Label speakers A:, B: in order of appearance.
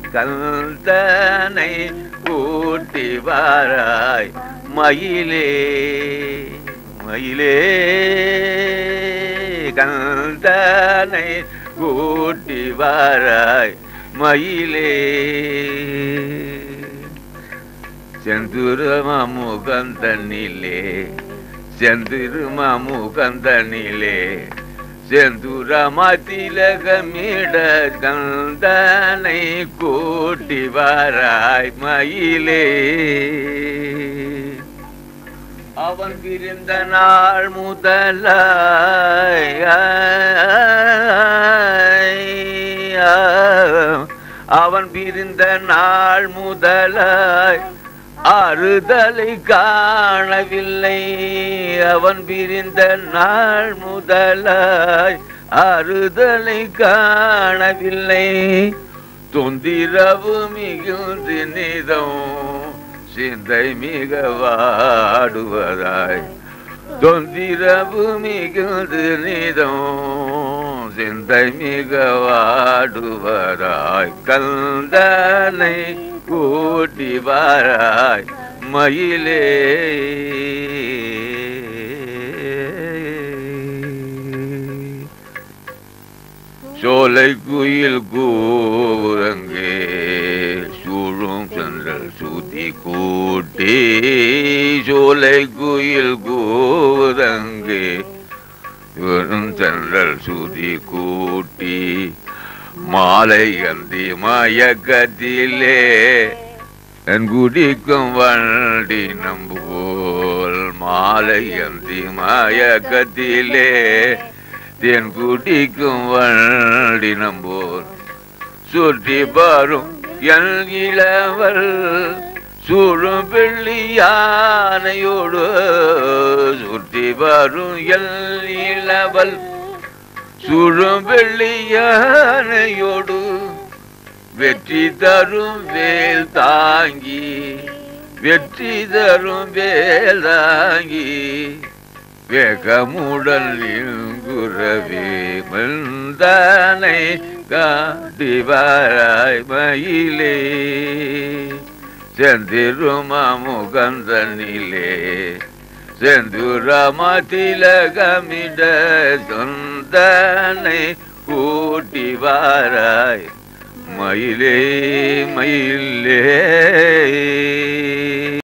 A: கந்தனை கூட்டி வாராய் மயிலே மயிலே கந்தனை கூட்டி வாராய் மயிலே செந்துரும முகந்தனிலே செந்துரும முகந்தனிலே செந்துரம திலகமிட கந்தனை கூட்டி வாராய் மயிலே அவன் பிரிந்த நாள் முதலாய் அவன் பிரிந்த நாள் முதலாய் ஆறுதலை காணவில்லை அவன் பிரிந்த நாள் முதலாய் ஆறுதலை காணவில்லை தொந்திரவு மிகுந்து நிதம் சிந்தை மிக வாடுவதாய் தொந்திரவு மிகுந்து நிதம் சிந்தை மிக வாடுவதாய் கந்தனை கூட்டி வாராய் மயிலே சோலை குயில் கூரங்கே சூழும் சென்றல் சூதி கூட்டி சோலை குயில் கூரங்கே வெறும் சென்றல் சூதி கூட்டி மாலை அந்தி மயக்கத்திலே என் குடிக்கும் வண்டி நம்புவோல் மாலை அந்தி மயக்கத்திலே தென் குடிக்கும் வண்டி நம்போல் சுற்றி பாரும் என் இளவல் சூழும் வெள்ளி யானையோடு சுற்றி வரும் எல் இளவல் சூழும் வெள்ளி யானையோடு வெற்றி தரும் வேல் தாங்கி வெற்றி தரும் வேல் தாங்கி வேகமுடல் இங்குறவே மந்தானை காட்டிவாராய் மயிலே செந்திருமா முகந்தனிலே செந்துரமா திலகமிட சொந்தனை கூட்டி வாராய் மயிலே மயிலே